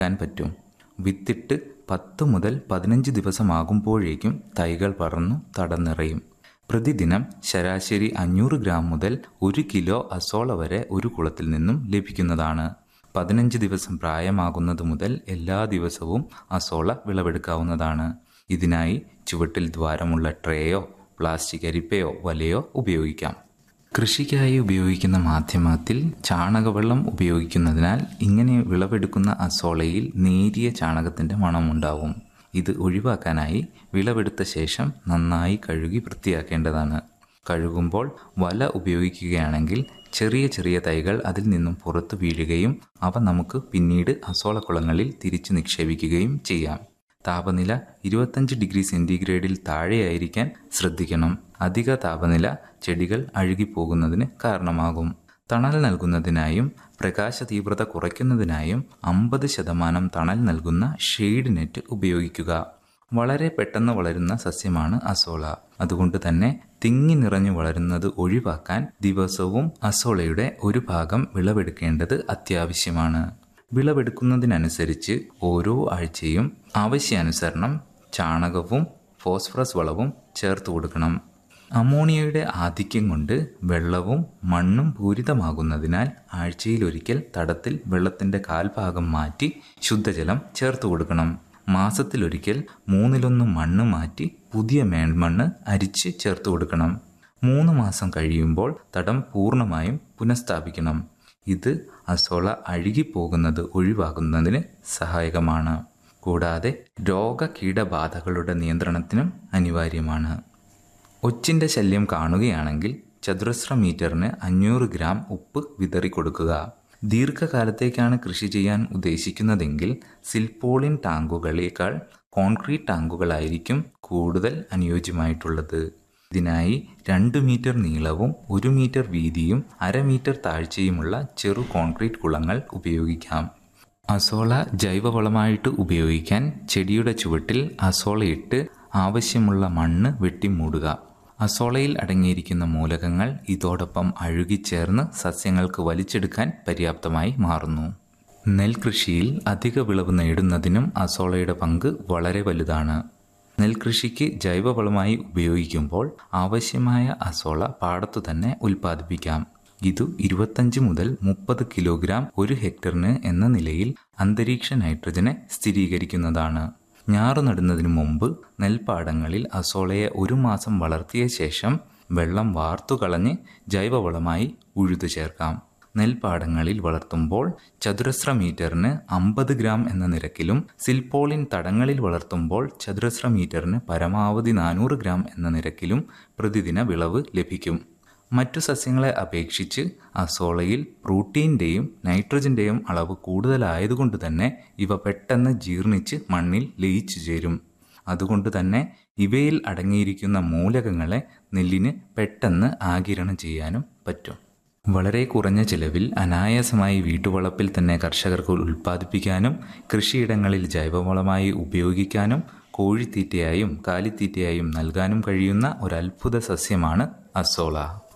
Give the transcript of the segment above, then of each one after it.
ാൻ പറ്റും വിത്തിട്ട് പത്ത് മുതൽ പതിനഞ്ച് ദിവസമാകുമ്പോഴേക്കും തൈകൾ പറന്നു തടം നിറയും പ്രതിദിനം ശരാശരി അഞ്ഞൂറ് ഗ്രാം മുതൽ ഒരു കിലോ അസോള വരെ ഒരു കുളത്തിൽ നിന്നും ലഭിക്കുന്നതാണ് പതിനഞ്ച് ദിവസം പ്രായമാകുന്നത് മുതൽ എല്ലാ ദിവസവും അസോള വിളവെടുക്കാവുന്നതാണ് ഇതിനായി ചുവട്ടിൽ ദ്വാരമുള്ള ട്രേയോ പ്ലാസ്റ്റിക് അരിപ്പയോ വലയോ ഉപയോഗിക്കാം കൃഷിക്കായി ഉപയോഗിക്കുന്ന മാധ്യമത്തിൽ ചാണകവെള്ളം ഉപയോഗിക്കുന്നതിനാൽ ഇങ്ങനെ വിളവെടുക്കുന്ന അസോളയിൽ നേരിയ ചാണകത്തിൻ്റെ മണമുണ്ടാവും ഇത് ഒഴിവാക്കാനായി വിളവെടുത്ത ശേഷം നന്നായി കഴുകി വൃത്തിയാക്കേണ്ടതാണ് കഴുകുമ്പോൾ വല ഉപയോഗിക്കുകയാണെങ്കിൽ ചെറിയ ചെറിയ തൈകൾ അതിൽ നിന്നും പുറത്തു വീഴുകയും അവ നമുക്ക് പിന്നീട് അസോളക്കുളങ്ങളിൽ തിരിച്ചു നിക്ഷേപിക്കുകയും ചെയ്യാം താപനില ഇരുപത്തഞ്ച് ഡിഗ്രി സെൻറ്റിഗ്രേഡിൽ താഴെയായിരിക്കാൻ ശ്രദ്ധിക്കണം അധിക താപനില ചെടികൾ അഴുകിപ്പോകുന്നതിന് കാരണമാകും തണൽ നൽകുന്നതിനായും പ്രകാശ തീവ്രത കുറയ്ക്കുന്നതിനായും അമ്പത് ശതമാനം തണൽ നൽകുന്ന ഷെയ്ഡ് നെറ്റ് ഉപയോഗിക്കുക വളരെ പെട്ടെന്ന് വളരുന്ന സസ്യമാണ് അസോള അതുകൊണ്ട് തന്നെ തിങ്ങി നിറഞ്ഞു വളരുന്നത് ഒഴിവാക്കാൻ ദിവസവും അസോളയുടെ ഒരു ഭാഗം വിളവെടുക്കേണ്ടത് അത്യാവശ്യമാണ് വിളവെടുക്കുന്നതിനനുസരിച്ച് ഓരോ ആഴ്ചയും ആവശ്യാനുസരണം ചാണകവും ഫോസ്ഫറസ് വളവും ചേർത്ത് കൊടുക്കണം അമോണിയയുടെ ആധിക്യം കൊണ്ട് വെള്ളവും മണ്ണും പൂരിതമാകുന്നതിനാൽ ആഴ്ചയിലൊരിക്കൽ തടത്തിൽ വെള്ളത്തിൻ്റെ കാൽഭാഗം മാറ്റി ശുദ്ധജലം ചേർത്ത് കൊടുക്കണം മാസത്തിലൊരിക്കൽ മൂന്നിലൊന്ന് മണ്ണ് മാറ്റി പുതിയ മേൽമണ്ണ് അരിച്ച് ചേർത്ത് കൊടുക്കണം മൂന്ന് മാസം കഴിയുമ്പോൾ തടം പൂർണ്ണമായും പുനഃസ്ഥാപിക്കണം ഇത് അസോള അഴുകിപ്പോകുന്നത് ഒഴിവാക്കുന്നതിന് സഹായകമാണ് കൂടാതെ രോഗകീടബാധകളുടെ നിയന്ത്രണത്തിനും അനിവാര്യമാണ് ഒച്ചിൻ്റെ ശല്യം കാണുകയാണെങ്കിൽ ചതുരശ്ര മീറ്ററിന് അഞ്ഞൂറ് ഗ്രാം ഉപ്പ് വിതറി കൊടുക്കുക ദീർഘകാലത്തേക്കാണ് കൃഷി ചെയ്യാൻ ഉദ്ദേശിക്കുന്നതെങ്കിൽ സിൽപോളിൻ ടാങ്കുകളേക്കാൾ കോൺക്രീറ്റ് ടാങ്കുകളായിരിക്കും കൂടുതൽ അനുയോജ്യമായിട്ടുള്ളത് ഇതിനായി രണ്ട് മീറ്റർ നീളവും ഒരു മീറ്റർ വീതിയും അര മീറ്റർ താഴ്ചയുമുള്ള ചെറു കോൺക്രീറ്റ് കുളങ്ങൾ ഉപയോഗിക്കാം അസോള ജൈവവളമായിട്ട് ഉപയോഗിക്കാൻ ചെടിയുടെ ചുവട്ടിൽ അസോളയിട്ട് ആവശ്യമുള്ള മണ്ണ് വെട്ടിമൂടുക അസോളയിൽ അടങ്ങിയിരിക്കുന്ന മൂലകങ്ങൾ ഇതോടൊപ്പം അഴുകിച്ചേർന്ന് സസ്യങ്ങൾക്ക് വലിച്ചെടുക്കാൻ പര്യാപ്തമായി മാറുന്നു നെൽകൃഷിയിൽ അധിക വിളവ് നേടുന്നതിനും അസോളയുടെ പങ്ക് വളരെ വലുതാണ് നെൽകൃഷിക്ക് ജൈവവളമായി ഉപയോഗിക്കുമ്പോൾ ആവശ്യമായ അസോള പാടത്തു തന്നെ ഉൽപ്പാദിപ്പിക്കാം ഇത് ഇരുപത്തഞ്ച് മുതൽ മുപ്പത് കിലോഗ്രാം ഒരു ഹെക്ടറിന് എന്ന നിലയിൽ അന്തരീക്ഷ നൈട്രജനെ സ്ഥിരീകരിക്കുന്നതാണ് ഞാറു നടുന്നതിന് മുമ്പ് നെൽപ്പാടങ്ങളിൽ അസോളയെ ഒരു മാസം വളർത്തിയ ശേഷം വെള്ളം വാർത്തുകളഞ്ഞ് ജൈവവളമായി ഉഴുതു ചേർക്കാം നെൽപ്പാടങ്ങളിൽ വളർത്തുമ്പോൾ ചതുരശ്ര മീറ്ററിന് അമ്പത് ഗ്രാം എന്ന നിരക്കിലും സിൽപോളിൻ തടങ്ങളിൽ വളർത്തുമ്പോൾ ചതുരശ്ര മീറ്ററിന് പരമാവധി നാനൂറ് ഗ്രാം എന്ന നിരക്കിലും പ്രതിദിന വിളവ് ലഭിക്കും മറ്റു സസ്യങ്ങളെ അപേക്ഷിച്ച് അസോളയിൽ പ്രോട്ടീൻ്റെയും നൈട്രജൻ്റെയും അളവ് കൂടുതലായതുകൊണ്ട് തന്നെ ഇവ പെട്ടെന്ന് ജീർണിച്ച് മണ്ണിൽ ലയിച്ചു ചേരും അതുകൊണ്ട് തന്നെ ഇവയിൽ അടങ്ങിയിരിക്കുന്ന മൂലകങ്ങളെ നെല്ലിന് പെട്ടെന്ന് ആകിരണം ചെയ്യാനും പറ്റും വളരെ കുറഞ്ഞ ചിലവിൽ അനായാസമായി വീട്ടുവളപ്പിൽ തന്നെ കർഷകർക്ക് ഉൽപ്പാദിപ്പിക്കാനും കൃഷിയിടങ്ങളിൽ ജൈവവളമായി ഉപയോഗിക്കാനും കോഴിത്തീറ്റയായും കാലിത്തീറ്റയായും നൽകാനും കഴിയുന്ന ഒരു അത്ഭുത സസ്യമാണ് അസോള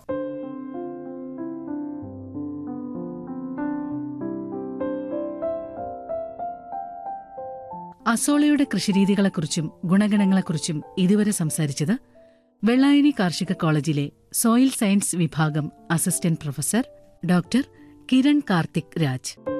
അസോളയുടെ കൃഷിരീതികളെക്കുറിച്ചും ഗുണഗണങ്ങളെക്കുറിച്ചും ഇതുവരെ സംസാരിച്ചത് വെള്ളായണി കാർഷിക കോളേജിലെ സോയിൽ സയൻസ് വിഭാഗം assistant professor doctor Kiran Karthik Raj